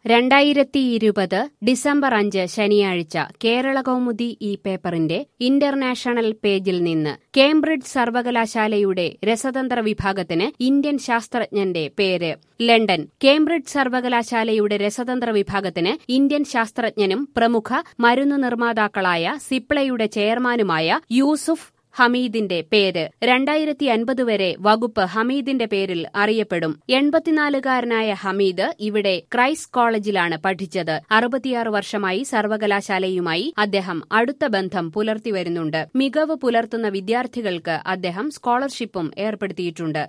രണ്ടായിരത്തി ഇരുപത് ഡിസംബർ അഞ്ച് ശനിയാഴ്ച കേരള കൗമുദി ഈ പേപ്പറിന്റെ ഇന്റർനാഷണൽ പേജിൽ നിന്ന് കേംബ്രിഡ്ജ് സർവകലാശാലയുടെ രസതന്ത്ര വിഭാഗത്തിന് ഇന്ത്യൻ ശാസ്ത്രജ്ഞന്റെ പേര് ലണ്ടൻ കേംബ്രിഡ്ജ് സർവകലാശാലയുടെ രസതന്ത്ര വിഭാഗത്തിന് ഇന്ത്യൻ ശാസ്ത്രജ്ഞനും പ്രമുഖ മരുന്ന് നിർമ്മാതാക്കളായ സിപ്ലയുടെ ചെയർമാനുമായ യൂസുഫ് ഹമീദിന്റെ പേര് രണ്ടായിരത്തി അൻപത് വരെ വകുപ്പ് ഹമീദിന്റെ പേരിൽ അറിയപ്പെടും എൺപത്തിനാലുകാരനായ ഹമീദ് ഇവിടെ ക്രൈസ്റ്റ് കോളേജിലാണ് പഠിച്ചത് അറുപത്തിയാറ് വർഷമായി സർവകലാശാലയുമായി അദ്ദേഹം അടുത്ത ബന്ധം പുലർത്തിവരുന്നുണ്ട് മികവ് പുലർത്തുന്ന വിദ്യാർത്ഥികൾക്ക് അദ്ദേഹം സ്കോളർഷിപ്പും ഏർപ്പെടുത്തിയിട്ടുണ്ട്